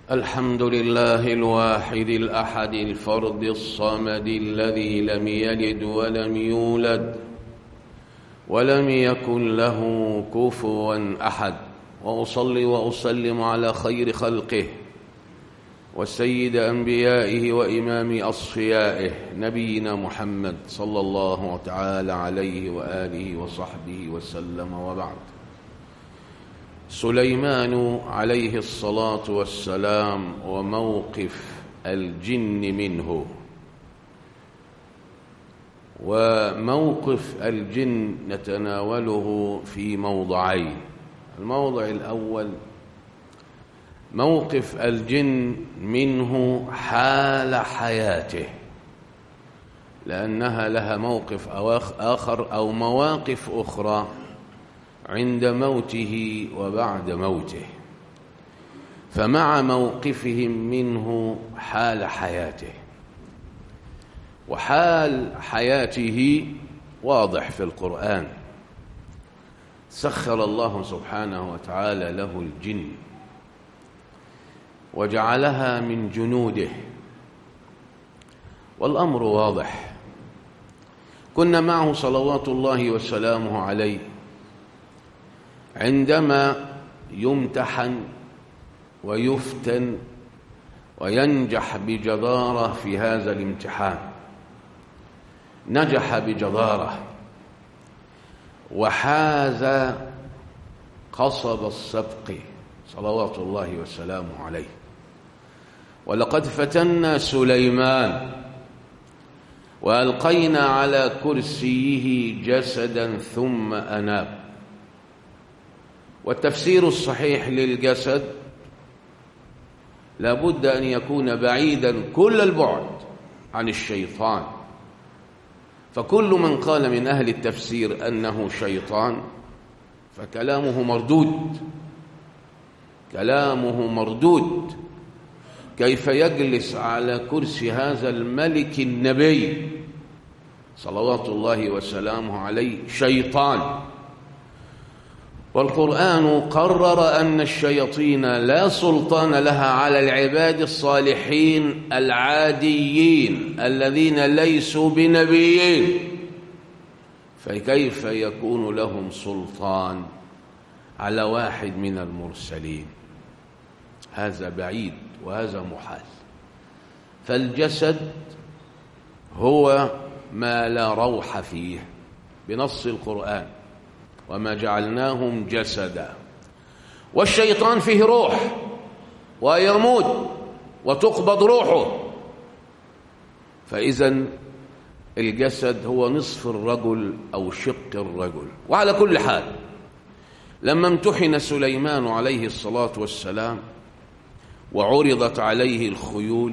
الحمد لله الواحد الأحد الفرد الصمد الذي لم يلد ولم يولد ولم يكن له كفوا أحد وأصلي وأسلم على خير خلقه وسيد أنبيائه وإمام أصفيائه نبينا محمد صلى الله تعالى عليه وآله وصحبه وسلم وبعد سليمان عليه الصلاة والسلام وموقف الجن منه وموقف الجن نتناوله في موضعين الموضع الأول موقف الجن منه حال حياته لأنها لها موقف آخر أو مواقف أخرى عند موته وبعد موته فمع موقفهم منه حال حياته وحال حياته واضح في القرآن سخر الله سبحانه وتعالى له الجن وجعلها من جنوده والأمر واضح كنا معه صلوات الله وسلامه عليه عندما يمتحن ويفتن وينجح بجدارة في هذا الامتحان نجح بجدارة وحاز قصب السبق صلوات الله وسلامه عليه ولقد فتنا سليمان وألقينا على كرسيه جسدا ثم أناب والتفسير الصحيح للجسد لابد أن يكون بعيدا كل البعد عن الشيطان فكل من قال من أهل التفسير أنه شيطان فكلامه مردود كلامه مردود كيف يجلس على كرسي هذا الملك النبي صلوات الله وسلامه عليه شيطان والقرآن قرر أن الشياطين لا سلطان لها على العباد الصالحين العاديين الذين ليسوا بنبيين فكيف يكون لهم سلطان على واحد من المرسلين هذا بعيد وهذا محال فالجسد هو ما لا روح فيه بنص القرآن وما جعلناهم جسدا والشيطان فيه روح ويموت وتقبض روحه فإذا الجسد هو نصف الرجل أو شق الرجل وعلى كل حال لما امتحن سليمان عليه الصلاة والسلام وعرضت عليه الخيول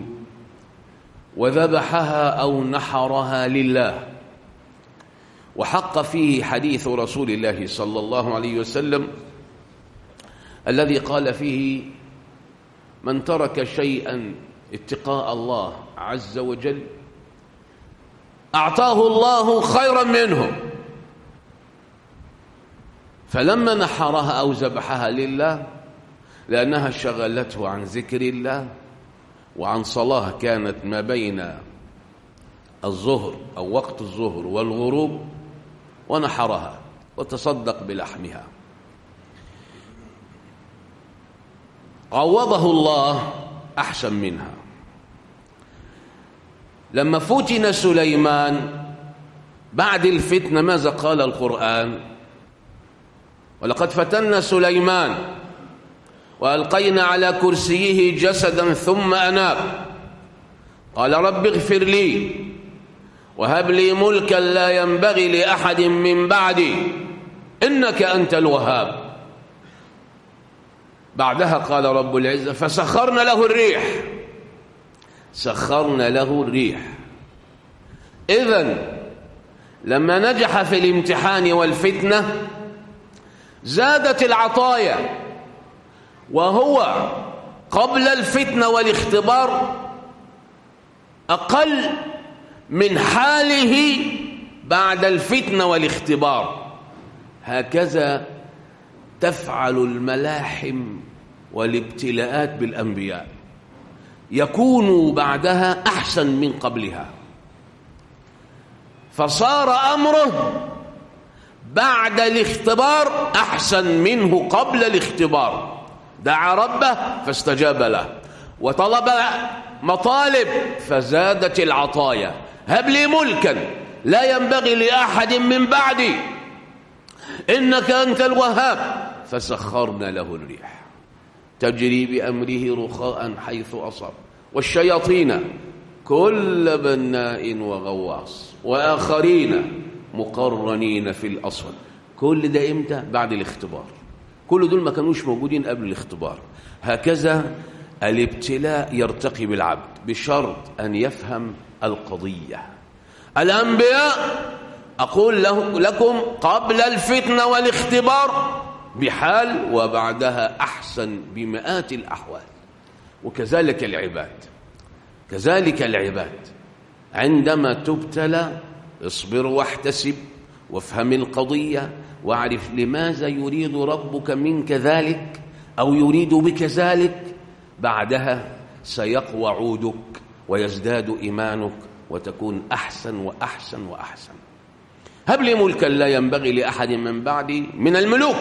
وذبحها أو نحرها لله وحق فيه حديث رسول الله صلى الله عليه وسلم الذي قال فيه من ترك شيئا اتقاء الله عز وجل أعطاه الله خيرا منه فلما نحرها أو ذبحها لله لأنها شغلته عن ذكر الله وعن صلاة كانت ما بين الظهر أو وقت الظهر والغروب ونحرها وتصدق بلحمها عوضه الله أحسن منها لما فتن سليمان بعد الفتنة ماذا قال القرآن ولقد فتنا سليمان وألقينا على كرسيه جسدا ثم أناب قال رب اغفر لي وهب لي ملكا لا ينبغي لأحد من بعدي إنك أنت الوهاب بعدها قال رب العزة فسخرنا له الريح سخرنا له الريح إذن لما نجح في الامتحان والفتنة زادت العطايا وهو قبل الفتنة والاختبار أقل من حاله بعد الفتنة والاختبار هكذا تفعل الملاحم والابتلاءات بالأنبياء يكون بعدها أحسن من قبلها فصار أمره بعد الاختبار أحسن منه قبل الاختبار دعا ربه فاستجاب له وطلب مطالب فزادت العطايا هب لي ملكا لا ينبغي لأحد من بعدي إنك أنت الوهاب فسخرنا له الريح تجري بأمره رخاء حيث أصب والشياطين كل بناء وغواص وآخرين مقرنين في الأصل كل ده إمتى؟ بعد الاختبار كل دول ما كانوش موجودين قبل الاختبار هكذا الابتلاء يرتقي بالعبد بشرط أن يفهم القضية الأنبياء أقول له لكم قبل الفتنة والاختبار بحال وبعدها أحسن بمئات الأحوال وكذلك العباد كذلك العباد عندما تبتلى اصبر واحتسب وافهم القضية واعرف لماذا يريد ربك منك ذلك أو يريد بك ذلك بعدها سيقوى عودك ويزداد إيمانك وتكون أحسن وأحسن وأحسن هب لي ملكا لا ينبغي لأحد من بعدي من الملوك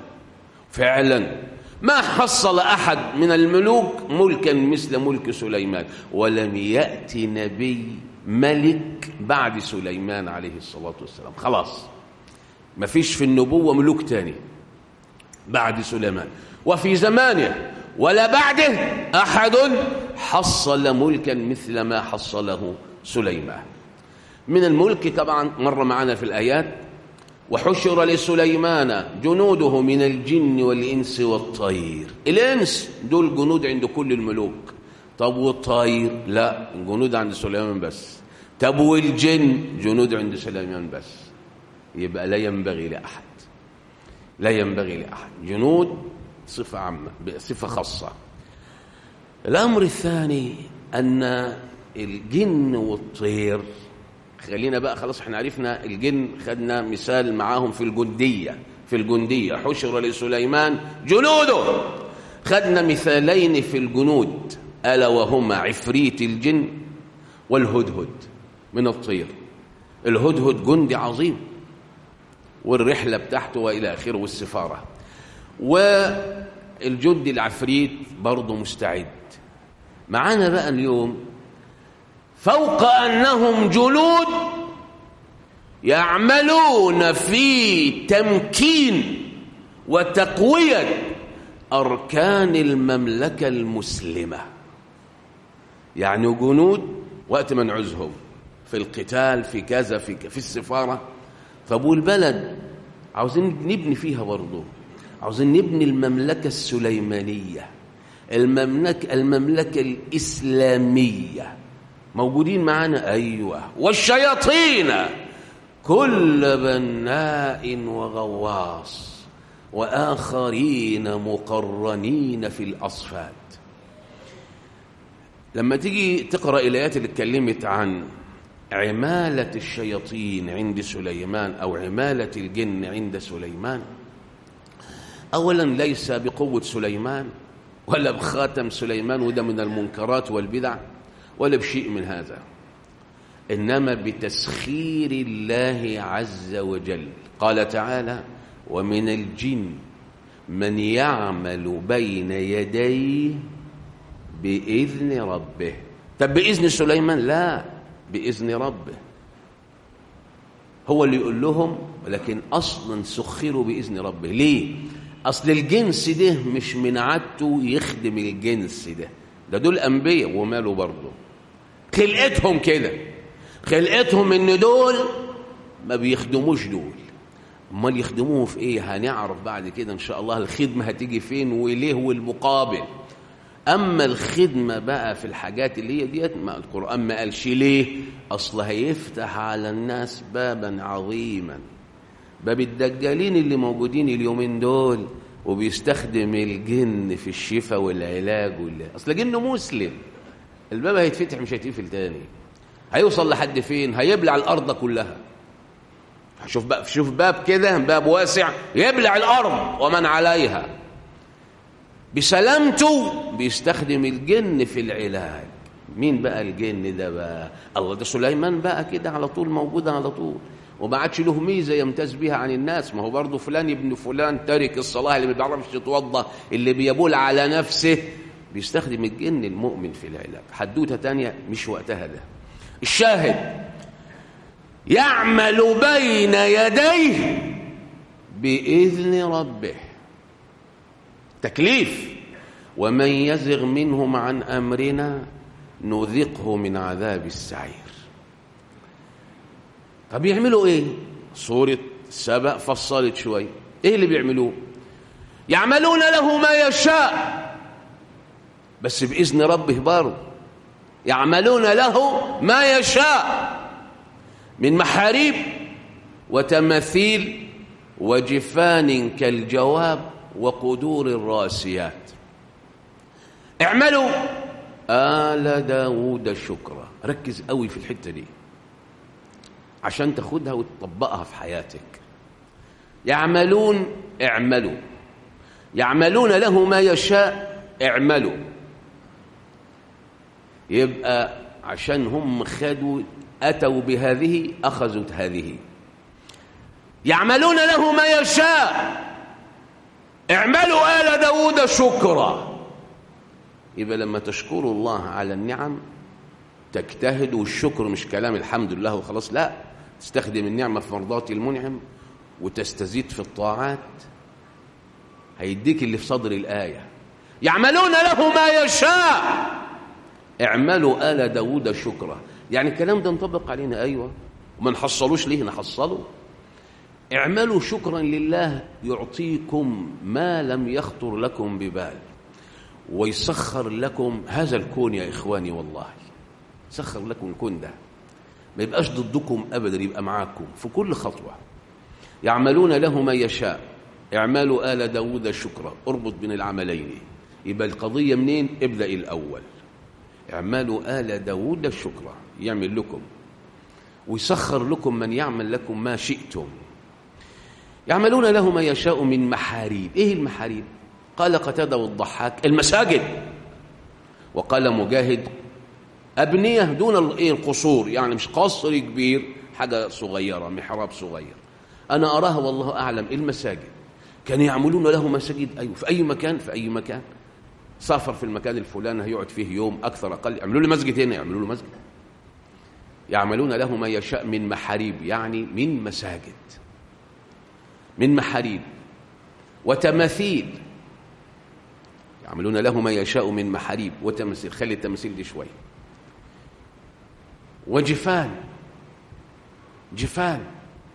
فعلا ما حصل أحد من الملوك ملكا مثل ملك سليمان ولم يأتي نبي ملك بعد سليمان عليه الصلاة والسلام خلاص ما فيش في النبوة ملوك تاني بعد سليمان وفي زمانه ولا بعده أحد حصل ملكا مثل ما حصله سليمان من الملك طبعا مر معنا في الآيات وحشر لسليمان جنوده من الجن والإنس والطير الإنس دول جنود عند كل الملوك طب والطير لا جنود عند سليمان بس طب والجن جنود عند سليمان بس يبقى لا ينبغي لأحد لا ينبغي لأحد جنود صفة عامة صفة خاصة الأمر الثاني أن الجن والطير خلينا بقى خلاص احنا عرفنا الجن خدنا مثال معاهم في الجندية في الجندية حشر لسليمان جنوده خدنا مثالين في الجنود ألا وهما عفريت الجن والهدهد من الطير الهدهد جندي عظيم والرحلة بتاعته وإلى آخره والسفارة والجندي العفريت برضه مستعد معانا بقى اليوم فوق أنهم جنود يعملون في تمكين وتقوية أركان المملكة المسلمة يعني جنود وقت ما نعوزهم في القتال في كذا في, في السفارة فابو البلد عاوزين نبني فيها برضه عاوزين نبني المملكة السليمانية المملكة, المملكة الإسلامية موجودين معانا أيوة والشياطين كل بناء وغواص وآخرين مقرنين في الأصفاد لما تيجي تقرأ الآيات اللي اتكلمت عن عمالة الشياطين عند سليمان أو عمالة الجن عند سليمان أولا ليس بقوة سليمان ولا بخاتم سليمان وده من المنكرات والبدع ولا بشيء من هذا إنما بتسخير الله عز وجل قال تعالى ومن الجن من يعمل بين يديه بإذن ربه طب بإذن سليمان لا بإذن ربه هو اللي يقول لهم ولكن أصلا سخروا بإذن ربه ليه أصل الجنس ده مش من عادته يخدم الجنس ده ده دول أنبياء وماله برضه خلقتهم كده خلقتهم ان دول ما بيخدموش دول امال يخدموه في ايه هنعرف بعد كده ان شاء الله الخدمه هتيجي فين وليه والمقابل اما الخدمه بقى في الحاجات اللي هي ديت ما القران ما قالش ليه اصل هيفتح على الناس بابا عظيما باب الدجالين اللي موجودين اليومين دول وبيستخدم الجن في الشفاء والعلاج ولا اصل جن مسلم الباب هيتفتح مش هيتقفل تاني هيوصل لحد فين هيبلع الارض كلها شوف بقى شوف باب كده باب واسع يبلع الارض ومن عليها بسلامته بيستخدم الجن في العلاج مين بقى الجن ده بقى الله ده سليمان بقى كده على طول موجود على طول وما عادش له ميزه يمتاز بها عن الناس ما هو برضه فلان ابن فلان تارك الصلاه اللي ما بيعرفش يتوضا اللي بيبول على نفسه بيستخدم الجن المؤمن في العلاج حدوته تانية مش وقتها ده الشاهد يعمل بين يديه باذن ربه تكليف ومن يزغ منهم عن امرنا نذقه من عذاب السعير طب يعملوا ايه سوره سبأ فصلت شويه ايه اللي بيعملوه يعملون له ما يشاء بس باذن ربه برضه يعملون له ما يشاء من محاريب وتماثيل وجفان كالجواب وقدور الراسيات اعملوا آل داود شكرا ركز قوي في الحتة دي عشان تاخدها وتطبقها في حياتك يعملون اعملوا يعملون له ما يشاء اعملوا يبقى عشان هم خدوا أتوا بهذه أخذوا هذه يعملون له ما يشاء اعملوا آل داود شكرا يبقى لما تشكروا الله على النعم تجتهد والشكر مش كلام الحمد لله وخلاص لا تستخدم النعمة في مرضاة المنعم وتستزيد في الطاعات هيديك اللي في صدر الآية يعملون له ما يشاء اعملوا آل داود شكرا يعني الكلام ده انطبق علينا أيوة وما نحصلوش ليه نحصله اعملوا شكرا لله يعطيكم ما لم يخطر لكم ببال ويسخر لكم هذا الكون يا إخواني والله سخر لكم الكون ده ما يبقاش ضدكم أبدا يبقى معاكم في كل خطوة يعملون له ما يشاء اعملوا آل داود شكرا اربط بين العملين يبقى القضية منين ابدأ الأول اعملوا آل داود شكرا يعمل لكم ويسخر لكم من يعمل لكم ما شئتم يعملون له ما يشاء من محاريب ايه المحاريب قال قتاده والضحاك المساجد وقال مجاهد أبنية دون الايه القصور يعني مش قصر كبير حاجة صغيرة محراب صغير أنا أراها والله أعلم المساجد كانوا يعملون له مساجد أيوة في أي مكان في أي مكان سافر في المكان الفلاني هيقعد فيه يوم أكثر أقل يعملوا له مسجد هنا يعملوا له مسجد يعملون له ما يشاء من محاريب يعني من مساجد من محاريب وتماثيل يعملون له ما يشاء من محاريب وتماثيل خلي التماثيل دي شويه وجفان جفان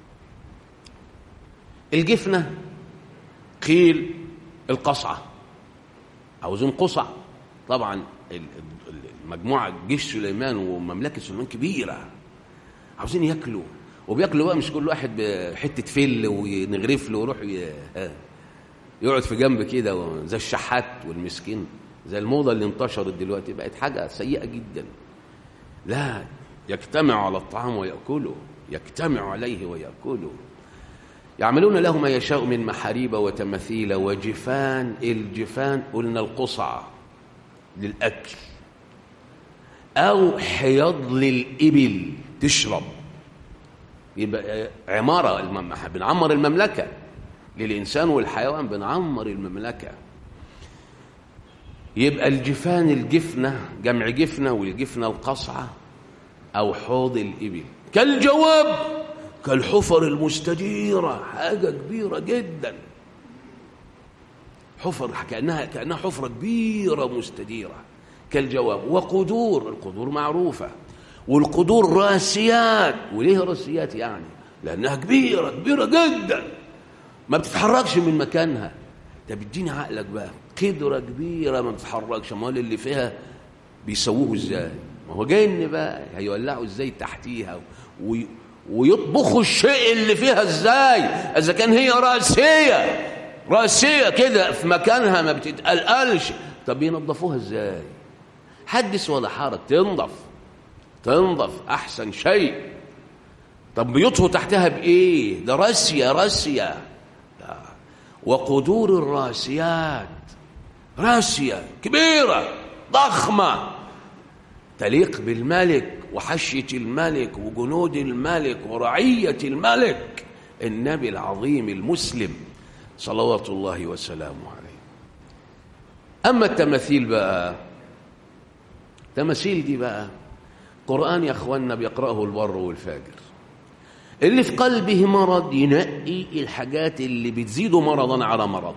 الجفنة قيل القصعة عاوزين قصع طبعا المجموعة جيش سليمان ومملكة سليمان كبيرة عاوزين ياكلوا وبياكلوا بقى مش كل واحد بحتة فل ونغرف له ويروح يقعد في جنب كده زي الشحات والمسكين زي الموضة اللي انتشرت دلوقتي بقت حاجة سيئة جدا لا يجتمع على الطعام ويأكله يجتمع عليه ويأكله يعملون له ما يشاء من محاريب وتماثيل وجفان الجفان قلنا القصع للأكل أو حيض للإبل تشرب يبقى عمارة بنعمر المملكة للإنسان والحيوان بنعمر المملكة يبقى الجفان الجفنة جمع جفنة والجفنة القصعة أو حوض الإبل كالجواب كالحفر المستديرة حاجة كبيرة جدا حفر كأنها, كأنها حفرة كبيرة مستديرة كالجواب وقدور القدور معروفة والقدور راسيات وليه راسيات يعني لأنها كبيرة كبيرة جدا ما بتتحركش من مكانها ده بيديني عقلك بقى قدرة كبيرة ما بتتحركش امال اللي فيها بيسووه ازاي ما هو جن بقى هيولعوا ازاي تحتيها وي ويطبخوا الشيء اللي فيها ازاي اذا كان هي راسيه راسيه كده في مكانها ما بتتقلقلش طب ينظفوها ازاي حدث ولا حرج تنظف تنظف احسن شيء طب بيطهوا تحتها بايه ده راسيه راسيه وقدور الراسيات راسية كبيرة ضخمة تليق بالملك وحشية الملك وجنود الملك ورعية الملك النبي العظيم المسلم صلوات الله وسلامه عليه أما التماثيل بقى التماثيل دي بقى قرآن يا أخوانا بيقرأه البر والفاجر اللي في قلبه مرض ينقي الحاجات اللي بتزيده مرضا على مرض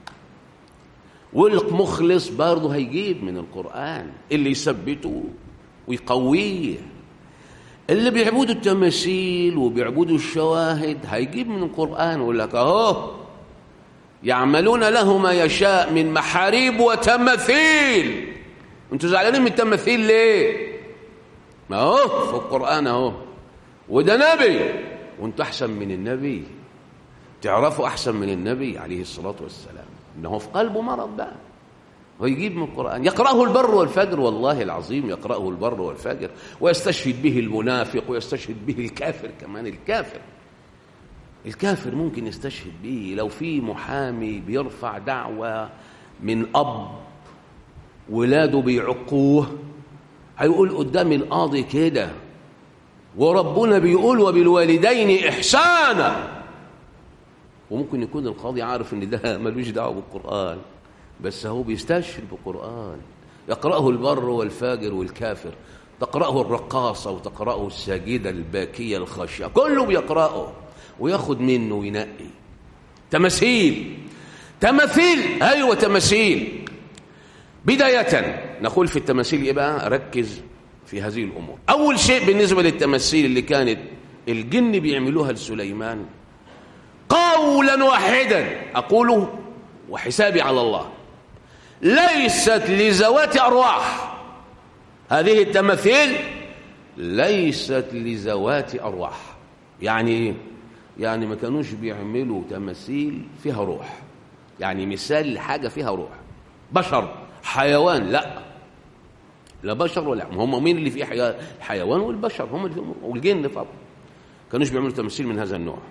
والمخلص برضه هيجيب من القرآن اللي يثبته ويقويه اللي بيعبدوا التماثيل وبيعبدوا الشواهد هيجيب من القرآن ويقول لك أهو يعملون له ما يشاء من محاريب وتماثيل انتوا زعلانين من التماثيل ليه؟ ما هو في القرآن أهو وده نبي وانتوا أحسن من النبي تعرفوا أحسن من النبي عليه الصلاة والسلام إنه في قلبه مرض بقى ويجيب من القرآن يقرأه البر والفجر والله العظيم يقرأه البر والفجر ويستشهد به المنافق ويستشهد به الكافر كمان الكافر الكافر ممكن يستشهد به لو في محامي بيرفع دعوة من أب ولاده بيعقوه هيقول قدام القاضي كده وربنا بيقول وبالوالدين إحسانا وممكن يكون القاضي عارف ان ده ملوش دعوه بالقران بس هو بيستشهد بالقران يقراه البر والفاجر والكافر تقراه الرقاصه وتقراه الساجده الباكيه الخاشعه كله بيقراه وياخد منه وينقي تماثيل تماثيل ايوه تماثيل بدايه نقول في التماثيل ايه بقى ركز في هذه الامور اول شيء بالنسبه للتماثيل اللي كانت الجن بيعملوها لسليمان قولا واحدا أقوله وحسابي على الله ليست لذوات أرواح هذه التماثيل ليست لذوات أرواح يعني إيه؟ يعني ما كانوش بيعملوا تماثيل فيها روح يعني مثال لحاجة فيها روح بشر حيوان لا لا بشر ولا هم مين اللي فيه حيوان الحيوان والبشر هم اللي فيهم والجن طبعا كانوش بيعملوا تماثيل من هذا النوع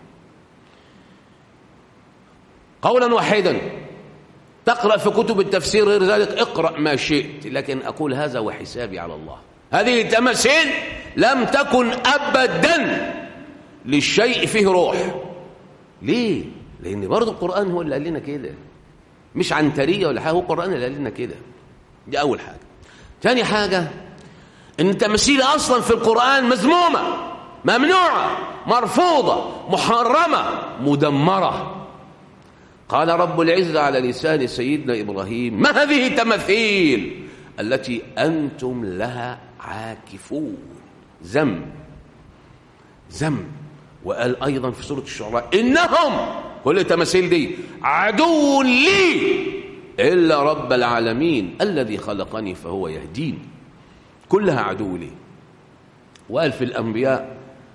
قولا واحدا تقرأ في كتب التفسير غير ذلك اقرأ ما شئت لكن أقول هذا وحسابي على الله هذه التماثيل لم تكن أبدا للشيء فيه روح ليه؟ لأن برضه القرآن هو اللي قال لنا كده مش عنترية ولا حاجة هو القرآن اللي قال لنا كده دي أول حاجة ثاني حاجة إن التماثيل أصلا في القرآن مذمومة ممنوعة مرفوضة محرمة مدمرة قال رب العزة على لسان سيدنا إبراهيم ما هذه التماثيل التي أنتم لها عاكفون ذم ذم وقال أيضا في سورة الشعراء إنهم كل التماثيل دي عدو لي إلا رب العالمين الذي خلقني فهو يهدين كلها عدو لي وقال في الأنبياء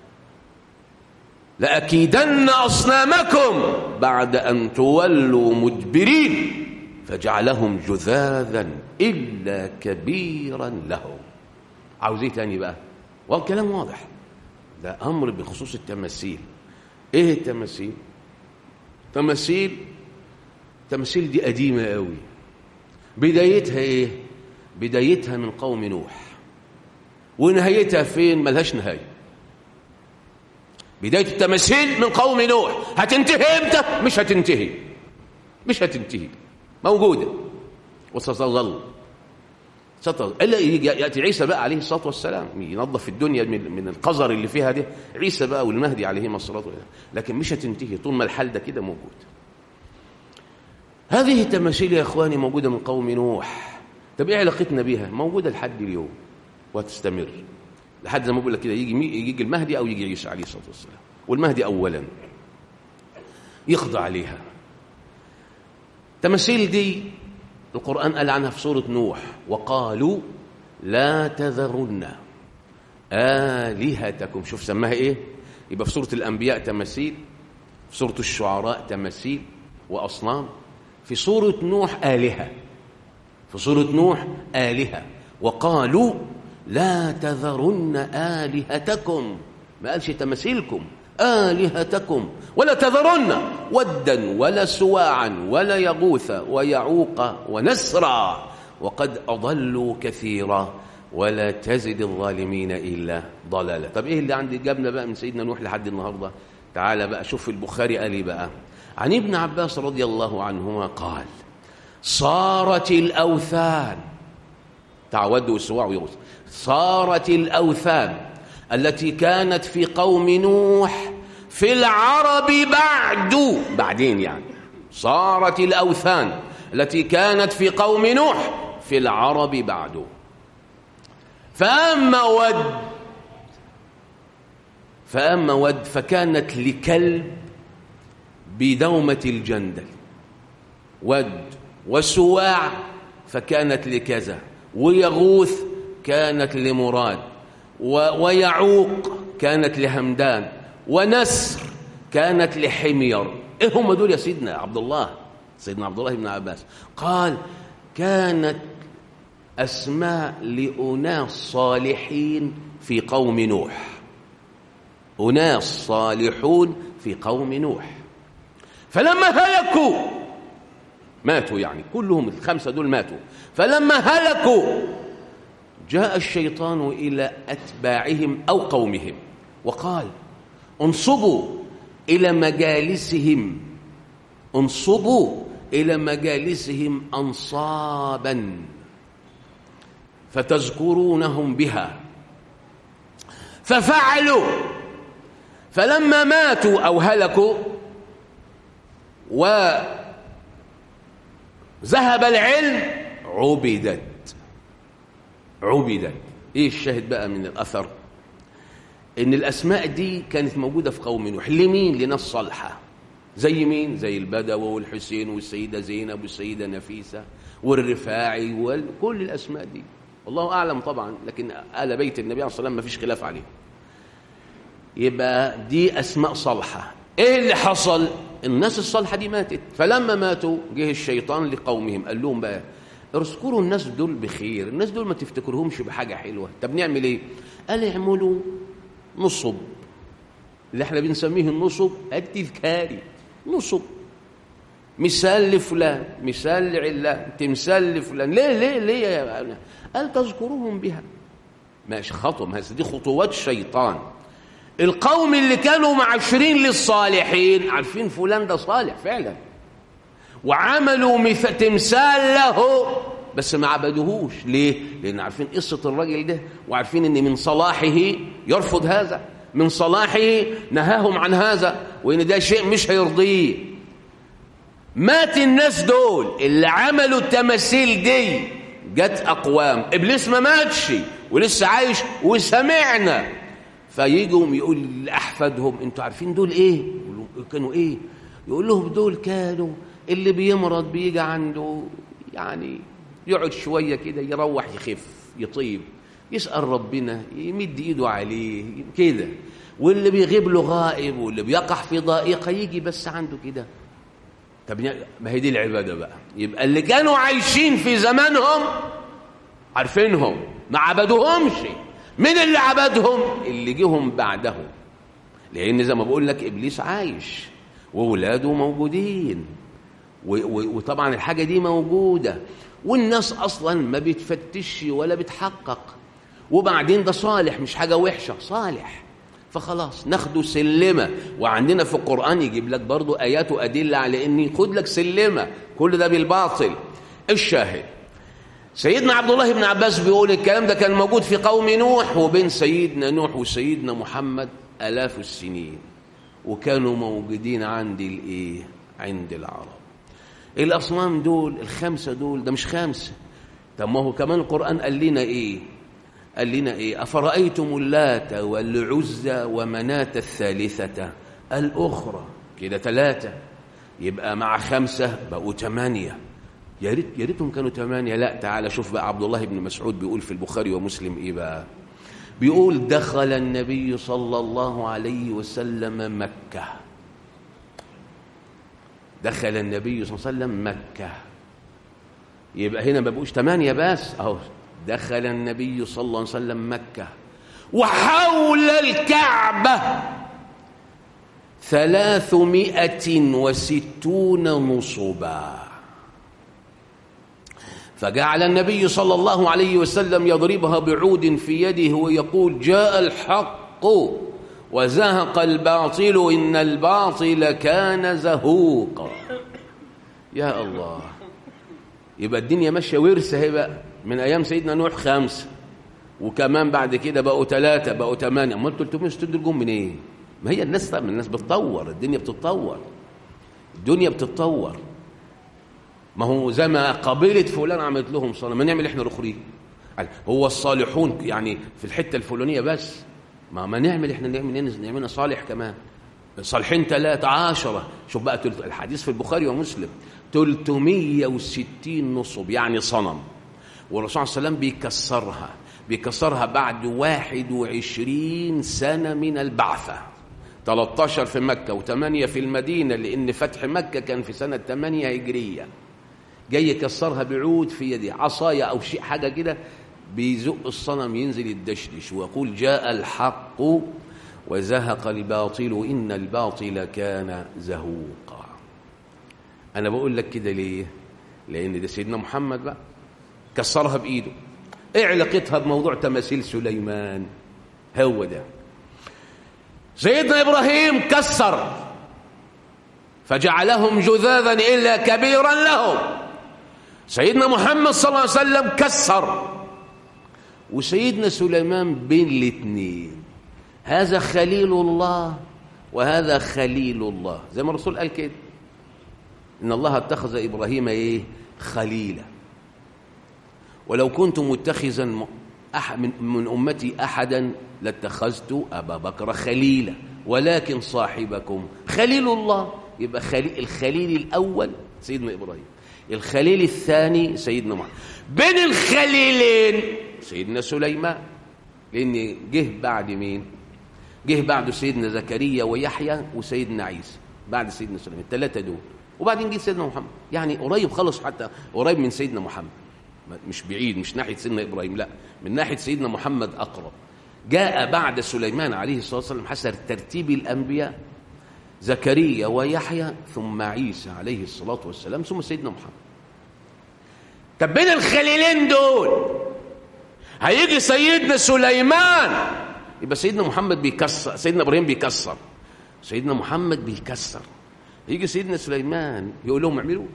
لأكيدن أصنامكم بعد أن تولوا مدبرين فجعلهم جذاذا إلا كبيرا لهم عاوز ايه تاني بقى والكلام واضح ده أمر بخصوص التماثيل ايه التماثيل تماثيل تماثيل دي قديمة قوي بدايتها ايه بدايتها من قوم نوح ونهايتها فين ملهاش نهايه بداية التماثيل من قوم نوح هتنتهي امتى مش هتنتهي مش هتنتهي موجودة وستظل ستظل إلا يأتي عيسى بقى عليه الصلاة والسلام ينظف الدنيا من, من القذر اللي فيها دي عيسى بقى والمهدي عليهما الصلاة والسلام لكن مش هتنتهي طول ما الحال ده كده موجود هذه التماثيل يا إخواني موجودة من قوم نوح طب إيه علاقتنا بيها موجودة لحد اليوم وهتستمر لحد زي ما بقول لك كده يجي يجي المهدي او يجي عيسى عليه الصلاه والسلام والمهدي اولا يخضع عليها التماثيل دي القران قال عنها في سوره نوح وقالوا لا تذرن آلهتكم شوف سماها ايه يبقى في سوره الانبياء تماثيل في سوره الشعراء تماثيل واصنام في سوره نوح آلهه في سوره نوح آلهه وقالوا لا تذرن آلهتكم ما قالش تماثيلكم آلهتكم ولا تذرن ودا ولا سواعا ولا يغوث ويعوق ونسرا وقد أضلوا كثيرا ولا تزد الظالمين إلا ضلالا طب إيه اللي عندي جابنا بقى من سيدنا نوح لحد النهاردة تعالى بقى شوف البخاري قال إيه بقى عن ابن عباس رضي الله عنهما قال صارت الأوثان تعود والسواع ويغوث صارت الأوثان التي كانت في قوم نوح في العرب بعد بعدين يعني صارت الأوثان التي كانت في قوم نوح في العرب بعد فأما ود فأما ود فكانت لكلب بدومة الجندل ود وسواع فكانت لكذا ويغوث كانت لمراد ويعوق كانت لهمدان ونسر كانت لحمير ايه هم دول يا سيدنا عبد الله سيدنا عبد الله بن عباس قال كانت اسماء لاناس صالحين في قوم نوح اناس صالحون في قوم نوح فلما هلكوا ماتوا يعني كلهم الخمسه دول ماتوا فلما هلكوا جاء الشيطان الى اتباعهم او قومهم وقال انصبوا الى مجالسهم انصبوا الى مجالسهم انصابا فتذكرونهم بها ففعلوا فلما ماتوا او هلكوا وذهب العلم عبدت عبدت ايه الشاهد بقى من الاثر ان الاسماء دي كانت موجوده في قوم نوح لمين لناس صالحه زي مين زي البدوي والحسين والسيده زينب والسيده نفيسه والرفاعي وكل الاسماء دي والله اعلم طبعا لكن ال بيت النبي عليه الصلاه والسلام ما فيش خلاف عليه يبقى دي اسماء صالحه ايه اللي حصل الناس الصالحه دي ماتت فلما ماتوا جه الشيطان لقومهم قال لهم بقى اذكروا الناس دول بخير الناس دول ما تفتكرهمش بحاجه حلوه طب نعمل ايه قال اعملوا نصب اللي احنا بنسميه النصب التذكاري نصب مثال لفلان مثال لعلان تمثال لفلان ليه ليه ليه يا قال تذكروهم بها ماشي خطوه ما دي خطوات شيطان القوم اللي كانوا معاشرين للصالحين عارفين فلان ده صالح فعلا وعملوا مث... تمثال له بس ما عبدوهوش ليه لان عارفين قصه الراجل ده وعارفين ان من صلاحه يرفض هذا من صلاحه نهاهم عن هذا وان ده شيء مش هيرضيه مات الناس دول اللي عملوا التماثيل دي جت اقوام ابليس ما ماتش ولسه عايش وسمعنا فيجوا يقول لاحفادهم انتوا عارفين دول ايه كانوا ايه يقول لهم دول كانوا اللي بيمرض بيجي عنده يعني يقعد شويه كده يروح يخف يطيب يسال ربنا يمد ايده عليه كده واللي بيغيب له غائب واللي بيقع في ضائقه يجي بس عنده كده طب ما هي دي العباده بقى يبقى اللي كانوا عايشين في زمانهم عارفينهم ما عبدوهمش مين اللي عبدهم اللي جيهم بعدهم لان زي ما بقول لك ابليس عايش وولاده موجودين وطبعا الحاجه دي موجوده والناس اصلا ما بتفتش ولا بتحقق وبعدين ده صالح مش حاجه وحشه صالح فخلاص ناخده سلمه وعندنا في القران يجيب لك برضو ايات وادله على ان خد لك سلمه كل ده بالباطل الشاهد سيدنا عبد الله بن عباس بيقول الكلام ده كان موجود في قوم نوح وبين سيدنا نوح وسيدنا محمد الاف السنين وكانوا موجودين عند الايه عند العرب الاصنام دول الخمسه دول ده مش خمسه طب ما هو كمان القران قال لنا ايه قال لنا ايه افرايتم اللات والعزى ومناه الثالثه الاخرى كده ثلاثه يبقى مع خمسه بقوا ثمانيه يا ريت يا ريتهم كانوا ثمانيه لا تعالى شوف بقى عبد الله بن مسعود بيقول في البخاري ومسلم ايه بقى بيقول دخل النبي صلى الله عليه وسلم مكه دخل النبي صلى الله عليه وسلم مكة يبقى هنا ما بقوش ثمانية بس أهو دخل النبي صلى الله عليه وسلم مكة وحول الكعبة ثلاثمائة وستون نصبا فجعل النبي صلى الله عليه وسلم يضربها بعود في يده ويقول جاء الحق وزهق الباطل إن الباطل كان زهوقا يا الله يبقى الدنيا ماشية ورثة اهي بقى من أيام سيدنا نوح خمسة وكمان بعد كده بقوا ثلاثة بقوا ثمانية أمال 360 دول جم منين؟ إيه؟ ما هي الناس طبعا الناس بتطور الدنيا بتتطور الدنيا بتتطور ما هو زي ما قبيلة فلان عملت لهم صلاة ما نعمل احنا الاخرين هو الصالحون يعني في الحتة الفلانية بس ما ما نعمل احنا نعمل نعملنا صالح كمان صالحين ثلاثة عشرة شوف بقى الحديث في البخاري ومسلم 360 نصب يعني صنم والرسول صلى الله عليه وسلم بيكسرها بيكسرها بعد 21 سنة من البعثة 13 في مكة و8 في المدينة لأن فتح مكة كان في سنة 8 هجرية جاي يكسرها بعود في يده عصاية أو شيء حاجة كده بيزق الصنم ينزل يدشدش ويقول جاء الحق وزهق الباطل إن الباطل كان زهوقا أنا بقول لك كده ليه لأن ده سيدنا محمد بقى كسرها بإيده إيه علاقتها بموضوع تماثيل سليمان هو ده سيدنا إبراهيم كسر فجعلهم جذاذا إلا كبيرا لهم سيدنا محمد صلى الله عليه وسلم كسر وسيدنا سليمان بين الاثنين هذا خليل الله وهذا خليل الله زي ما الرسول قال كده ان الله اتخذ ابراهيم ايه خليلا ولو كنت متخذا من, من امتي احدا لاتخذت ابا بكر خليلا ولكن صاحبكم خليل الله يبقى خليل الخليل الاول سيدنا ابراهيم الخليل الثاني سيدنا محمد بين الخليلين سيدنا سليمان لان جه بعد مين جه بعده سيدنا زكريا ويحيى وسيدنا عيسى بعد سيدنا سليمان الثلاثه دول وبعدين جه سيدنا محمد يعني قريب خالص حتى قريب من سيدنا محمد مش بعيد مش ناحيه سيدنا ابراهيم لا من ناحيه سيدنا محمد اقرب جاء بعد سليمان عليه الصلاه والسلام حسب ترتيب الانبياء زكريا ويحيى ثم عيسى عليه الصلاه والسلام ثم سيدنا محمد طب بين الخليلين دول هيجي سيدنا سليمان يبقى سيدنا محمد بيكسر سيدنا ابراهيم بيكسر سيدنا محمد بيكسر يجي سيدنا سليمان يقول لهم اعملوا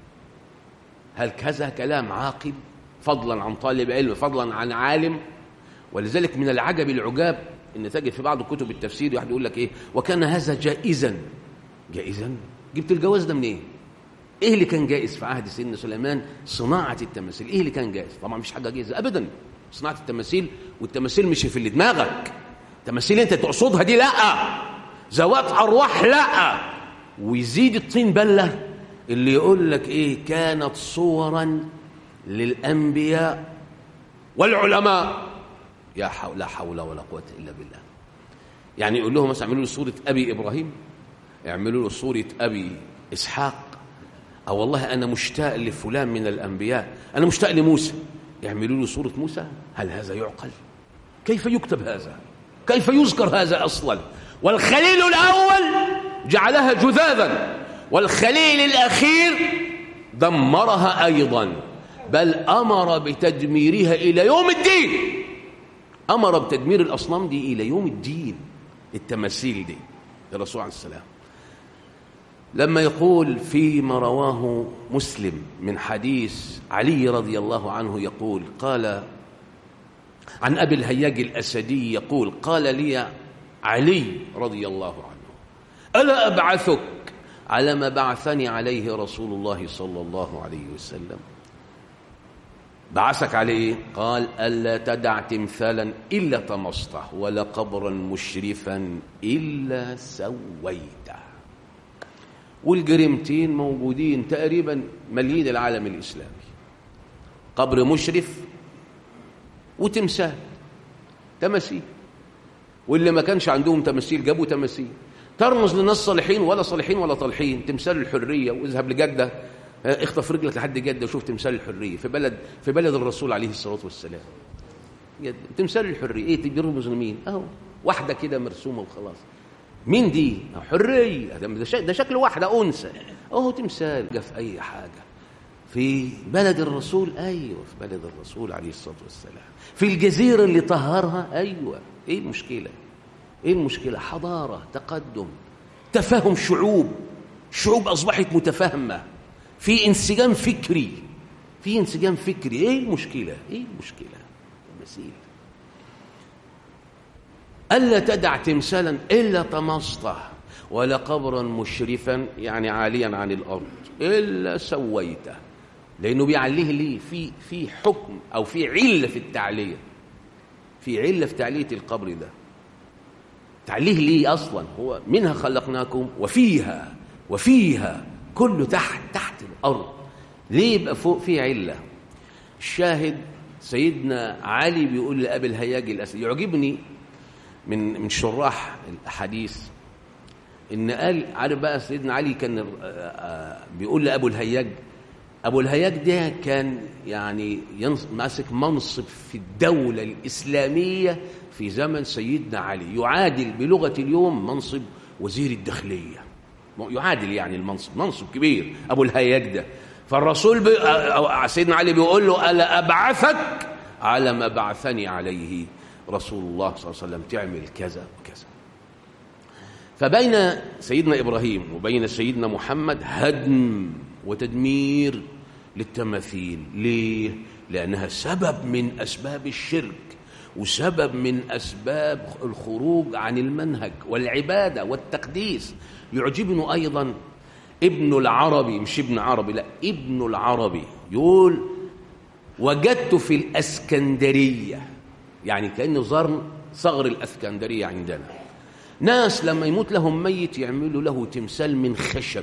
هل كذا كلام عاقل فضلا عن طالب علم فضلا عن عالم ولذلك من العجب العجاب ان تجد في بعض كتب التفسير واحد يقول لك ايه وكان هذا جائزا جائزا جبت الجواز ده منين ايه اللي كان جائز في عهد سيدنا سليمان صناعه التماثيل ايه اللي كان جائز طبعا مش حاجه جائزه ابدا صناعه التماثيل والتماثيل مش في اللي دماغك التماثيل انت تقصدها دي لا ذوات ارواح لا ويزيد الطين بله اللي يقول لك ايه كانت صورا للانبياء والعلماء يا حول لا حول ولا قوه الا بالله يعني يقول لهم مثلا اعملوا له صوره ابي ابراهيم اعملوا له صوره ابي اسحاق او والله انا مشتاق لفلان من الانبياء انا مشتاق لموسى يعملوا له صوره موسى هل هذا يعقل كيف يكتب هذا كيف يذكر هذا اصلا والخليل الاول جعلها جذاذا والخليل الاخير دمرها ايضا بل امر بتدميرها الى يوم الدين امر بتدمير الاصنام دي الى يوم الدين التماثيل دي الرسول عليه السلام لما يقول فيما رواه مسلم من حديث علي رضي الله عنه يقول قال عن ابي الهياج الاسدي يقول قال لي علي رضي الله عنه الا ابعثك على ما بعثني عليه رسول الله صلى الله عليه وسلم بعثك عليه قال ألا تدع تمثالا إلا طمسته ولا قبرا مشرفا إلا سويته والجريمتين موجودين تقريبا مليين العالم الإسلامي قبر مشرف وتمثال تماثيل واللي ما كانش عندهم تماثيل جابوا تماثيل ترمز لناس صالحين ولا صالحين ولا طالحين تمثال الحرية واذهب لجدة اخطف رجلك لحد جدة وشوف تمثال الحرية في بلد في بلد الرسول عليه الصلاة والسلام جدة. تمثال الحرية ايه بيرمز لمين اهو واحدة كده مرسومة وخلاص مين دي حريه ده, ده شك- ده شكل واحده انثى اهو تمثال جه في اي حاجه في بلد الرسول ايوه في بلد الرسول عليه الصلاه والسلام في الجزيره اللي طهرها ايوه ايه المشكله ايه المشكله حضاره تقدم تفاهم شعوب شعوب اصبحت متفاهمه في انسجام فكري في انسجام فكري ايه المشكله ايه المشكله تماثيل ألا تدع تمثالا إلا طمسته ولا قبرا مشرفا يعني عاليا عن الأرض إلا سويته لأنه بيعليه ليه في في حكم أو في علة في التعلية في علة في تعلية القبر ده تعليه ليه أصلا هو منها خلقناكم وفيها وفيها كله تحت تحت الأرض ليه يبقى فوق في علة الشاهد سيدنا علي بيقول لأبي الهياج الأسد يعجبني من من شراح الاحاديث ان قال عارف بقى سيدنا علي كان آه، آه، بيقول لابو الهياج ابو الهياج ده كان يعني ينص- ماسك منصب في الدوله الاسلاميه في زمن سيدنا علي يعادل بلغه اليوم منصب وزير الداخليه يعادل يعني المنصب منصب كبير ابو الهياج ده فالرسول بي... آه، آه، سيدنا علي بيقول له الا ابعثك على ما بعثني عليه رسول الله صلى الله عليه وسلم تعمل كذا وكذا فبين سيدنا ابراهيم وبين سيدنا محمد هدم وتدمير للتماثيل ليه لانها سبب من اسباب الشرك وسبب من اسباب الخروج عن المنهج والعباده والتقديس يعجبني ايضا ابن العربي مش ابن عربي لا ابن العربي يقول وجدت في الاسكندريه يعني كانه زار صغر الاسكندريه عندنا ناس لما يموت لهم ميت يعملوا له تمثال من خشب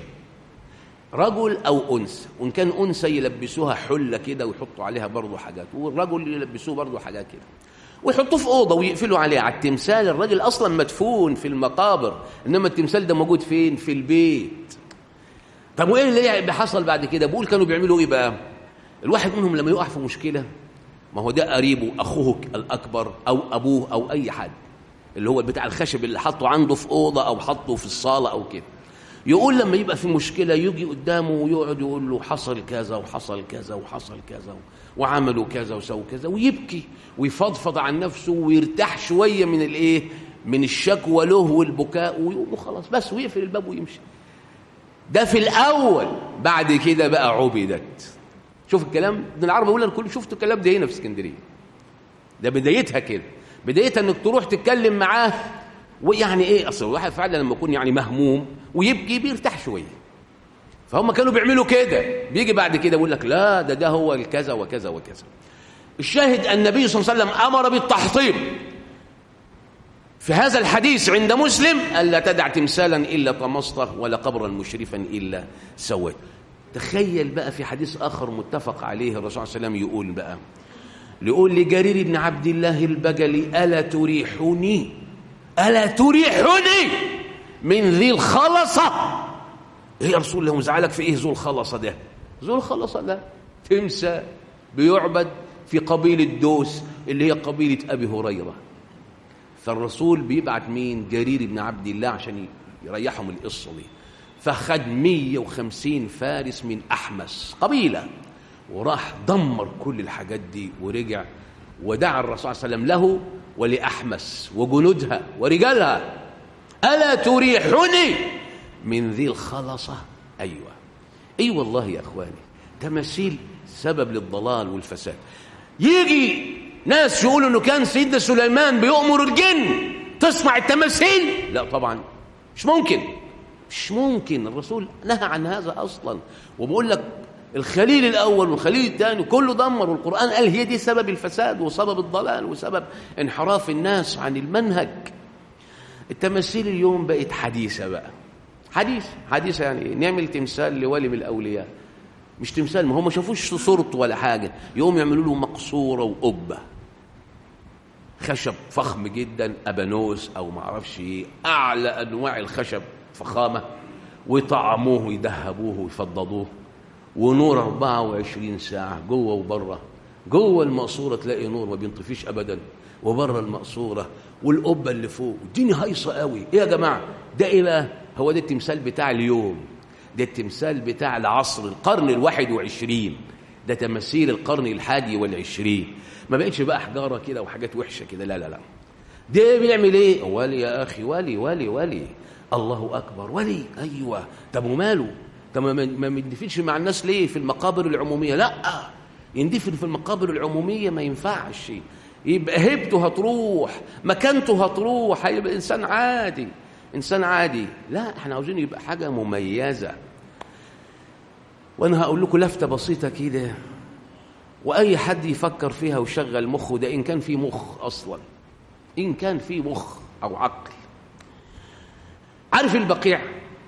رجل او انثى وان كان انثى يلبسوها حله كده ويحطوا عليها برضه حاجات والرجل يلبسوه برضه حاجات كده ويحطوه في اوضه ويقفلوا عليه على التمثال الراجل اصلا مدفون في المقابر انما التمثال ده موجود فين في البيت طب وايه اللي حصل بعد كده بقول كانوا بيعملوا ايه بقى الواحد منهم لما يقع في مشكله ما هو ده قريبه اخوه الاكبر او ابوه او اي حد اللي هو بتاع الخشب اللي حطه عنده في اوضه او حطه في الصاله او كده يقول لما يبقى في مشكله يجي قدامه ويقعد يقول له حصل كذا وحصل كذا وحصل كذا وعملوا كذا وسووا كذا ويبكي ويفضفض عن نفسه ويرتاح شويه من الايه من الشكوى له والبكاء ويقوم وخلاص بس ويقفل الباب ويمشي ده في الاول بعد كده بقى عبدت شوف الكلام ابن العربي بيقول انا كل شفت الكلام ده هنا في اسكندريه ده بدايتها كده بدايتها انك تروح تتكلم معاه ويعني ايه اصل الواحد فعلا لما يكون يعني مهموم ويبكي بيرتاح شويه فهم كانوا بيعملوا كده بيجي بعد كده يقول لك لا ده ده هو الكذا وكذا وكذا الشاهد النبي صلى الله عليه وسلم امر بالتحطيم في هذا الحديث عند مسلم الا تدع تمثالا الا طمسته ولا قبرا مشرفا الا سويته تخيل بقى في حديث اخر متفق عليه الرسول صلى الله عليه وسلم يقول بقى يقول لجرير بن عبد الله البجلي الا تريحني الا تريحني من ذي الخلصه ايه يا رسول الله مزعلك في ايه ذو الخلصه ده ذو الخلصه ده تمثال بيعبد في قبيله دوس اللي هي قبيله ابي هريره فالرسول بيبعت مين جرير بن عبد الله عشان يريحهم القصه دي فخد 150 فارس من احمس قبيله وراح دمر كل الحاجات دي ورجع ودعا الرسول صلى الله عليه وسلم له ولاحمس وجنودها ورجالها الا تريحني من ذي الخلصه ايوه اي أيوة والله يا اخواني تماثيل سبب للضلال والفساد يجي ناس يقولوا انه كان سيدنا سليمان بيؤمر الجن تصنع التماثيل لا طبعا مش ممكن مش ممكن الرسول نهى عن هذا اصلا وبقول لك الخليل الاول والخليل الثاني كله دمر والقران قال هي دي سبب الفساد وسبب الضلال وسبب انحراف الناس عن المنهج التماثيل اليوم بقت حديثه بقى حديث حديثه يعني نعمل تمثال لولي من الاولياء مش تمثال ما هم ما شافوش صورته ولا حاجه يقوم يعملوا له مقصوره وقبه خشب فخم جدا ابانوس او ما اعرفش ايه اعلى انواع الخشب فخامه ويطعموه ويدهبوه ويفضضوه ونور 24 ساعه جوه وبره جوه المقصوره تلاقي نور ما بينطفيش ابدا وبره المقصوره والقبه اللي فوق الدنيا هايصه قوي ايه يا جماعه ده ايه بقى هو ده التمثال بتاع اليوم ده التمثال بتاع العصر القرن الواحد وعشرين ده تماثيل القرن الحادي والعشرين ما بقتش بقى حجاره كده وحاجات وحشه كده لا لا لا ده بيعمل ايه ولي يا اخي ولي ولي ولي الله اكبر ولي ايوه طب وماله طب ما ما بندفنش مع الناس ليه في المقابر العموميه لا يندفن في المقابر العموميه ما ينفعش يبقى هيبته هتروح مكانته هتروح هيبقى انسان عادي انسان عادي لا احنا عاوزين يبقى حاجه مميزه وانا هقول لكم لفته بسيطه كده واي حد يفكر فيها ويشغل مخه ده ان كان في مخ اصلا ان كان في مخ او عقل عارف البقيع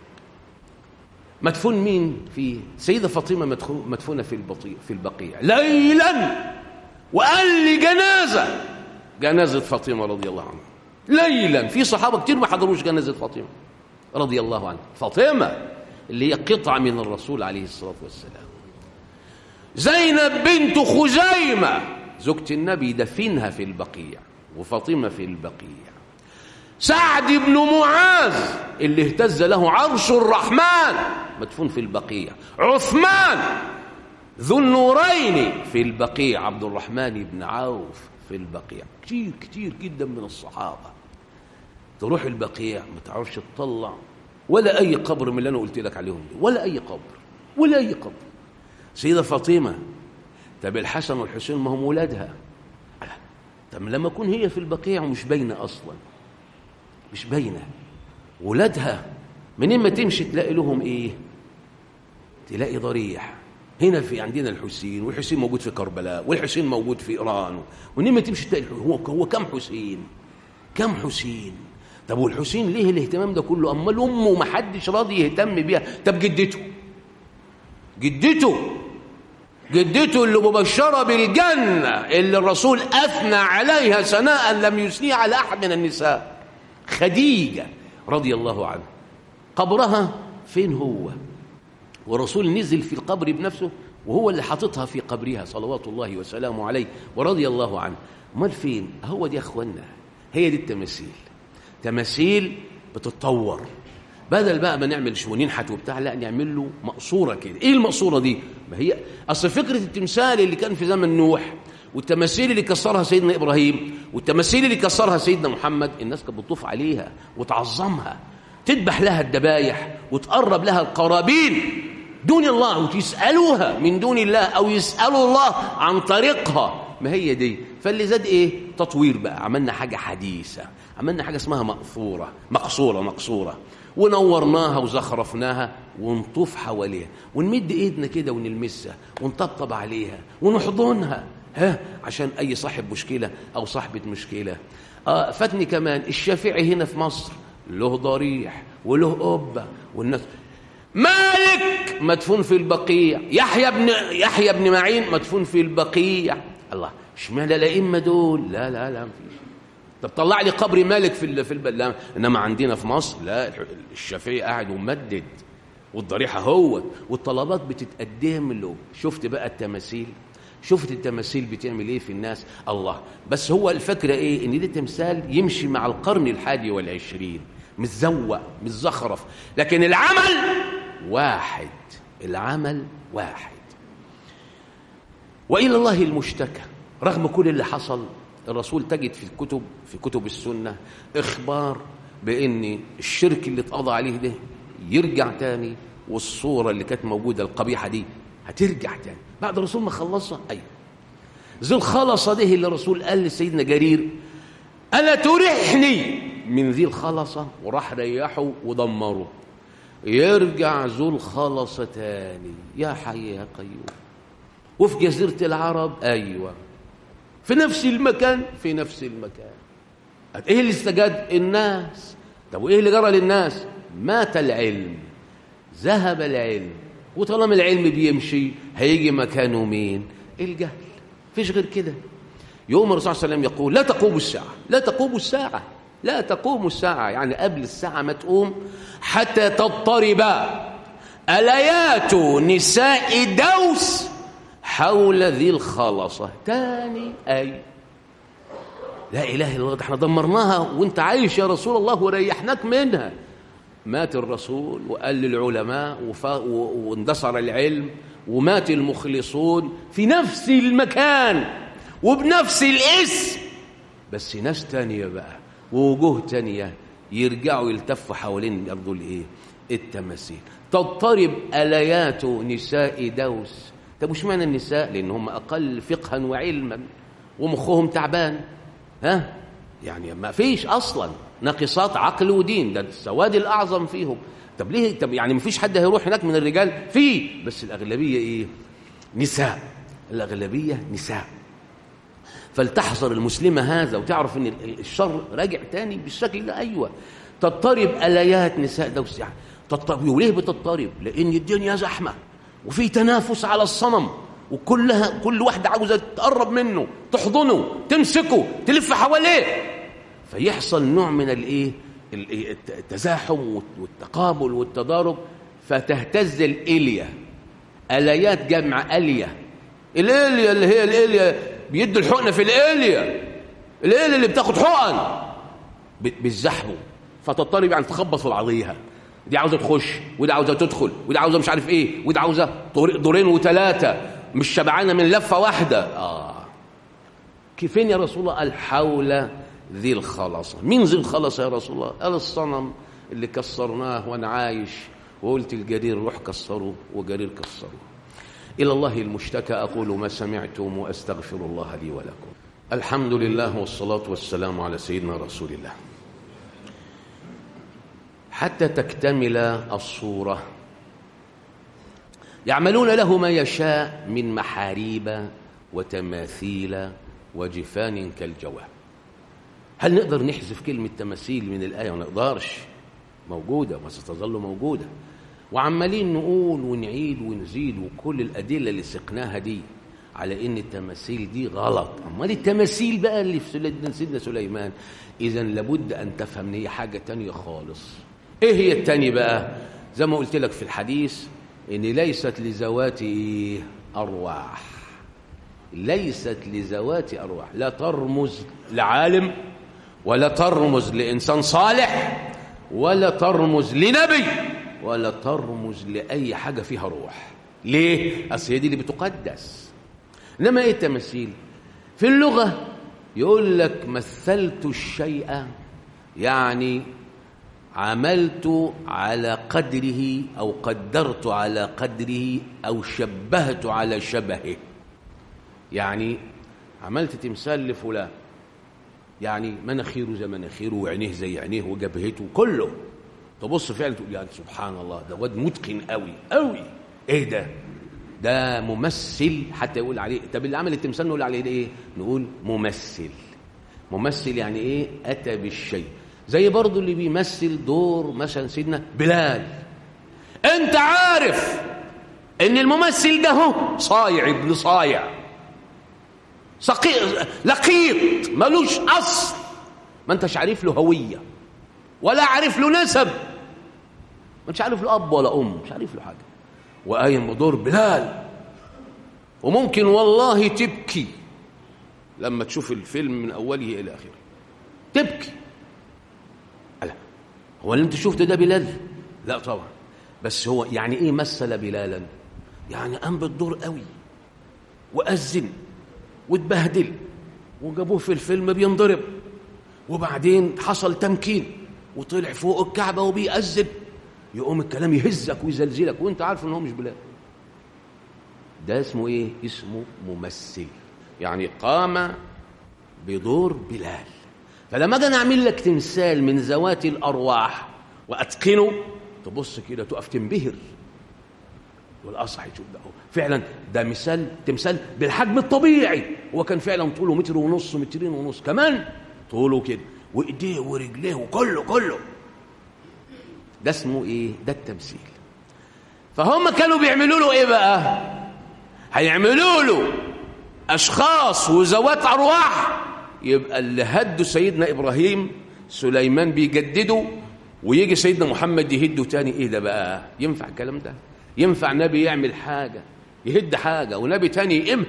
مدفون مين فيه سيدة فاطمة مدفونة في البطيع في البقيع ليلا وقال لي جنازة جنازة فاطمة رضي الله عنها ليلا في صحابة كتير ما حضروش جنازة فاطمة رضي الله عنها فاطمة اللي هي قطعة من الرسول عليه الصلاة والسلام زينب بنت خزيمة زوجة النبي دفنها في البقيع وفاطمة في البقيع سعد بن معاذ اللي اهتز له عرش الرحمن مدفون في البقيع عثمان ذو النورين في البقيع عبد الرحمن بن عوف في البقيع كتير كتير جدا من الصحابة تروح البقيع ما تعرفش تطلع ولا أي قبر من اللي أنا قلت لك عليهم دي ولا أي قبر ولا أي قبر سيدة فاطمة طب الحسن والحسين ما هم ولادها طب لما تكون هي في البقيع ومش باينة أصلا مش باينة ولادها منين ما تمشي تلاقي لهم إيه تلاقي ضريح هنا في عندنا الحسين والحسين موجود في كربلاء والحسين موجود في إيران ومنين ما تمشي تلاقي هو هو كم حسين كم حسين طب والحسين ليه الاهتمام ده كله امال امه ما حدش راضي يهتم بيها طب جدته جدته جدته اللي مبشرة بالجنة اللي الرسول أثنى عليها ثناء لم يثني على أحد من النساء خديجة رضي الله عنها قبرها فين هو والرسول نزل في القبر بنفسه وهو اللي حاططها في قبرها صلوات الله وسلامه عليه ورضي الله عنه امال فين هو دي يا اخوانا هي دي التماثيل تماثيل بتتطور بدل بقى ما نعمل شو ننحت وبتاع لا نعمل له مقصوره كده ايه المقصوره دي ما هي اصل فكره التمثال اللي كان في زمن نوح والتماثيل اللي كسرها سيدنا ابراهيم والتماثيل اللي كسرها سيدنا محمد الناس كانت بتطوف عليها وتعظمها تذبح لها الذبايح وتقرب لها القرابين دون الله وتسالوها من دون الله او يسالوا الله عن طريقها ما هي دي فاللي زاد ايه تطوير بقى عملنا حاجه حديثه عملنا حاجه اسمها مقصوره مقصوره مقصوره ونورناها وزخرفناها ونطوف حواليها ونمد ايدنا كده ونلمسها ونطبطب عليها ونحضنها ها عشان اي صاحب مشكله او صاحبه مشكله آه فاتني كمان الشافعي هنا في مصر له ضريح وله قبه والناس مالك مدفون في البقيع يحيى بن يحيى بن معين مدفون في البقيع الله اشمعنى الائمه دول لا لا لا مفيش طب طلع لي قبر مالك في ال في الب... لا انما عندنا في مصر لا الشافعي قاعد وممدد والضريحه هو والطلبات بتتقدم له شفت بقى التماثيل شفت التماثيل بتعمل ايه في الناس الله بس هو الفكره ايه ان ده تمثال يمشي مع القرن الحادي والعشرين متزوق متزخرف لكن العمل واحد العمل واحد والى الله المشتكى رغم كل اللي حصل الرسول تجد في الكتب في كتب السنة إخبار بأن الشرك اللي اتقضى عليه ده يرجع تاني والصورة اللي كانت موجودة القبيحة دي هترجع تاني بعد الرسول ما خلصها أيوة ذي الخلصة ده اللي الرسول قال لسيدنا جرير ألا ترحني من ذي الخلصة وراح ريحه ودمره يرجع ذو الخلصة تاني يا حي يا قيوم وفي جزيرة العرب أيوة في نفس المكان في نفس المكان ايه اللي استجد الناس طب وايه اللي جرى للناس مات العلم ذهب العلم وطالما العلم بيمشي هيجي مكانه مين الجهل فيش غير كده يوم الرسول صلى الله عليه وسلم يقول لا تقوم الساعة لا تقوم الساعة لا تقوم الساعة يعني قبل الساعة ما تقوم حتى تضطرب أليات نساء دوس حول ذي الخلصة تاني أي لا اله الا الله ده احنا دمرناها وانت عايش يا رسول الله وريحناك منها مات الرسول وقال للعلماء وف... و... واندثر العلم ومات المخلصون في نفس المكان وبنفس الاسم بس ناس تانية بقى ووجوه تانية يرجعوا يلتفوا حوالين يرضوا الايه التماثيل تضطرب اليات نساء دوس طب وش معنى النساء لان هم اقل فقها وعلما ومخهم تعبان ها يعني ما فيش اصلا ناقصات عقل ودين ده السواد الاعظم فيهم طب ليه طب يعني ما فيش حد هيروح هناك من الرجال في بس الاغلبيه ايه نساء الاغلبيه نساء فلتحذر المسلمه هذا وتعرف ان الشر راجع تاني بالشكل ده ايوه تضطرب اليات نساء دوس يعني تضطرب وليه بتضطرب لان الدنيا زحمه وفي تنافس على الصنم وكلها كل واحده عاوزه تقرب منه تحضنه تمسكه تلف حواليه فيحصل نوع من الايه التزاحم والتقابل والتضارب فتهتز الاليا اليات جمع اليه الاليا اللي هي الاليا بيدوا الحقنه في الاليا الاليا اللي بتاخد حقن بالزحم فتضطرب يعني تخبط في بعضيها دي عاوزه تخش ودي عاوزه تدخل ودي عاوزه مش عارف ايه ودي عاوزه دورين وثلاثه مش شبعانه من لفه واحده اه كيفين يا رسول الله قال حول ذي الخلصه مين ذي الخلصه يا رسول الله قال الصنم اللي كسرناه وانا عايش وقلت الجرير روح كسره وجرير كسره الى الله المشتكى اقول ما سمعتم واستغفر الله لي ولكم الحمد لله والصلاه والسلام على سيدنا رسول الله حتى تكتمل الصوره يعملون له ما يشاء من محاريب وتماثيل وجفان كالجواب هل نقدر نحذف كلمة تماثيل من الآية ما نقدرش موجودة وستظل موجودة وعمالين نقول ونعيد ونزيد وكل الأدلة اللي سقناها دي على إن التماثيل دي غلط أمال التماثيل بقى اللي في سيدنا سليمان إذا لابد أن تفهم إن هي حاجة تانية خالص إيه هي التانية بقى زي ما قلت لك في الحديث إن ليست لذوات أرواح ليست لذوات أرواح لا ترمز لعالم ولا ترمز لإنسان صالح ولا ترمز لنبي ولا ترمز لأي حاجة فيها روح ليه؟ أصل هي دي اللي بتقدس إنما إيه التماثيل؟ في اللغة يقول لك مثلت الشيء يعني عملت على قدره أو قدرت على قدره أو شبهت على شبهه يعني عملت تمثال لفلان يعني مناخيره زي مناخيره وعينيه زي عينيه وجبهته كله تبص فعلا تقول يعني سبحان الله ده واد متقن قوي قوي ايه ده ده ممثل حتى يقول عليه طب اللي عمل التمثال نقول عليه ايه نقول ممثل ممثل يعني ايه اتى بالشيء زي برضو اللي بيمثل دور مثلا سيدنا بلال انت عارف ان الممثل ده هو صايع ابن صايع سقيط لقيط ملوش اصل ما انتش عارف له هويه ولا عارف له نسب ما انتش عارف له اب ولا ام مش عارف له حاجه وقايم بدور بلال وممكن والله تبكي لما تشوف الفيلم من اوله الى اخره تبكي لا هو اللي انت شفته ده بلال لا طبعا بس هو يعني ايه مثل بلالا يعني قام بالدور قوي واذن واتبهدل وجابوه في الفيلم بينضرب وبعدين حصل تمكين وطلع فوق الكعبه وبيأذن يقوم الكلام يهزك ويزلزلك وانت عارف ان هو مش بلال ده اسمه ايه اسمه ممثل يعني قام بدور بلال فلما اجي اعمل لك تمثال من ذوات الارواح واتقنه تبص كده تقف تنبهر والاصح يشوف ده فعلا ده مثال تمثال بالحجم الطبيعي هو كان فعلا طوله متر ونص مترين ونص كمان طوله كده وايديه ورجليه وكله كله ده اسمه ايه ده التمثيل فهم كانوا بيعملوا له ايه بقى هيعملوا له اشخاص وذوات ارواح يبقى اللي هدوا سيدنا ابراهيم سليمان بيجددوا ويجي سيدنا محمد يهده تاني ايه ده بقى ينفع الكلام ده ينفع نبي يعمل حاجه يهد حاجه ونبي تاني يقيمها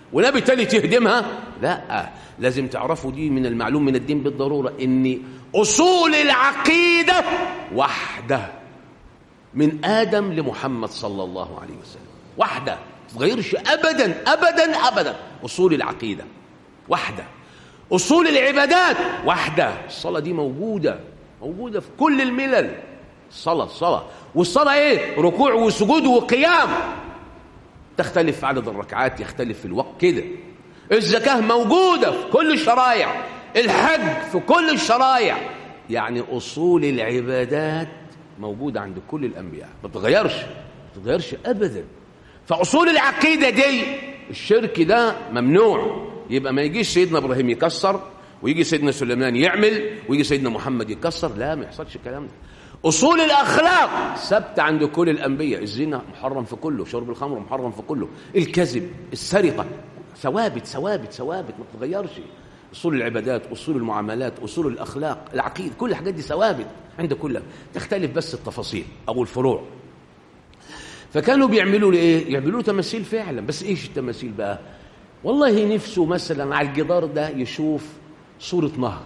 ونبي تاني تهدمها لا لازم تعرفوا دي من المعلوم من الدين بالضرورة ان أصول العقيدة وحده من آدم لمحمد صلى الله عليه وسلم واحدة ما تغيرش أبدا أبدا أبدا أصول العقيدة واحدة أصول العبادات واحدة الصلاة دي موجودة موجودة في كل الملل الصلاة الصلاة والصلاة إيه ركوع وسجود وقيام تختلف في عدد الركعات يختلف في الوقت كده الزكاة موجودة في كل الشرائع الحج في كل الشرائع يعني أصول العبادات موجودة عند كل الأنبياء ما تتغيرش ما تتغيرش أبدا فأصول العقيدة دي الشرك ده ممنوع يبقى ما يجيش سيدنا إبراهيم يكسر ويجي سيدنا سليمان يعمل ويجي سيدنا محمد يكسر لا ما يحصلش الكلام ده أصول الأخلاق ثابتة عند كل الأنبياء الزنا محرم في كله شرب الخمر محرم في كله الكذب السرقة ثوابت ثوابت ثوابت ما تتغيرش أصول العبادات أصول المعاملات أصول الأخلاق العقيدة كل الحاجات دي ثوابت عند كلها تختلف بس التفاصيل أو الفروع فكانوا بيعملوا له ايه يعملوا له تماثيل فعلا بس ايش التماثيل بقى والله نفسه مثلا على الجدار ده يشوف صورة نهر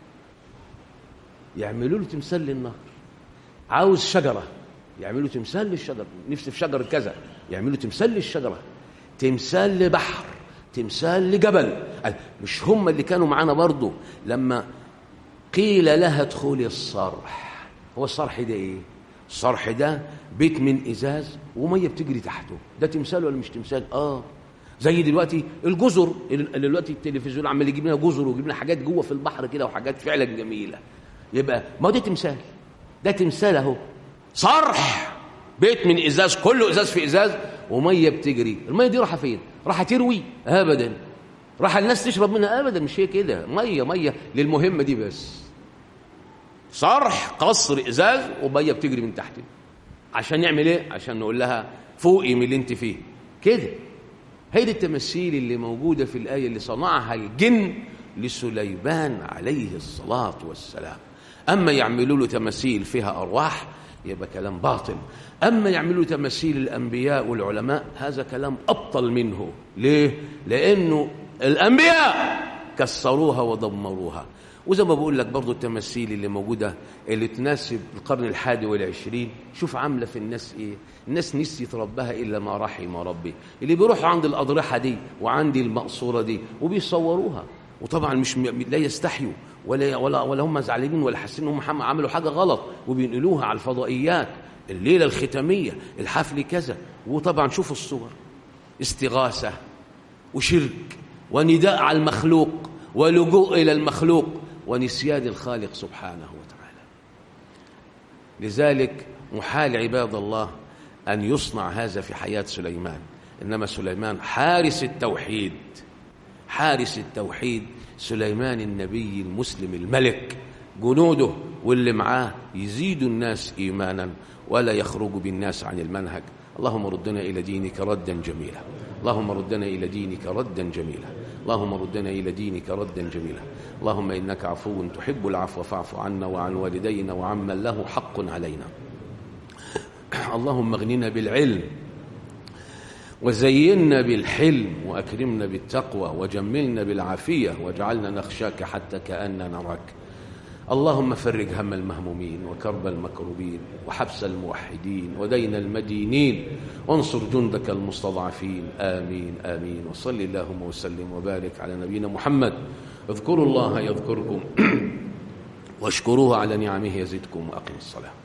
يعملوا له تمثال للنهر عاوز شجرة يعملوا تمثال للشجرة نفسي في شجرة كذا يعملوا تمثال للشجرة تمثال لبحر تمثال لجبل مش هم اللي كانوا معانا برضو لما قيل لها ادخلي الصرح هو الصرح ده ايه الصرح ده بيت من ازاز وميه بتجري تحته ده تمثال ولا مش تمثال اه زي دلوقتي الجزر اللي دلوقتي التلفزيون عمال يجيب لنا جزر ويجيب لنا حاجات جوه في البحر كده وحاجات فعلا جميله يبقى ما ده تمثال ده تمثال اهو صرح بيت من ازاز كله ازاز في ازاز وميه بتجري الميه دي رايحه فين رايحه تروي ابدا راح الناس تشرب منها ابدا مش هي كده ميه ميه للمهمه دي بس صرح قصر ازاز وميه بتجري من تحته عشان نعمل ايه عشان نقول لها فوقي من اللي انت فيه كده هي دي التماثيل اللي موجوده في الايه اللي صنعها الجن لسليمان عليه الصلاه والسلام اما يعملوا له تماثيل فيها ارواح يبقى كلام باطل أما يعملوا تماثيل الأنبياء والعلماء هذا كلام أبطل منه ليه؟ لأنه الأنبياء كسروها ودمروها وزي ما بقول لك برضو التماثيل اللي موجودة اللي تناسب القرن الحادي والعشرين شوف عاملة في الناس إيه الناس نسيت ربها إلا ما رحم ربي اللي بيروحوا عند الأضرحة دي وعندي المقصورة دي وبيصوروها وطبعا مش لا يستحيوا ولا ولا ولا هم زعلانين ولا حاسين ان هم عملوا حاجه غلط وبينقلوها على الفضائيات الليله الختاميه الحفل كذا وطبعا شوفوا الصور استغاثه وشرك ونداء على المخلوق ولجوء الى المخلوق ونسيان الخالق سبحانه وتعالى لذلك محال عباد الله ان يصنع هذا في حياه سليمان انما سليمان حارس التوحيد حارس التوحيد سليمان النبي المسلم الملك جنوده واللي معاه يزيدوا الناس ايمانا ولا يخرجوا بالناس عن المنهج اللهم ردنا الى دينك ردا جميلا اللهم ردنا الى دينك ردا جميلا اللهم ردنا الى دينك ردا جميلا اللهم انك عفو تحب العفو فاعف عنا وعن والدينا وعمن له حق علينا اللهم اغننا بالعلم وزينا بالحلم واكرمنا بالتقوى وجملنا بالعافيه واجعلنا نخشاك حتى كاننا نراك اللهم فرج هم المهمومين وكرب المكروبين وحبس الموحدين ودين المدينين وانصر جندك المستضعفين امين امين وصل اللهم وسلم وبارك على نبينا محمد اذكروا الله يذكركم واشكروه على نعمه يزدكم واقم الصلاه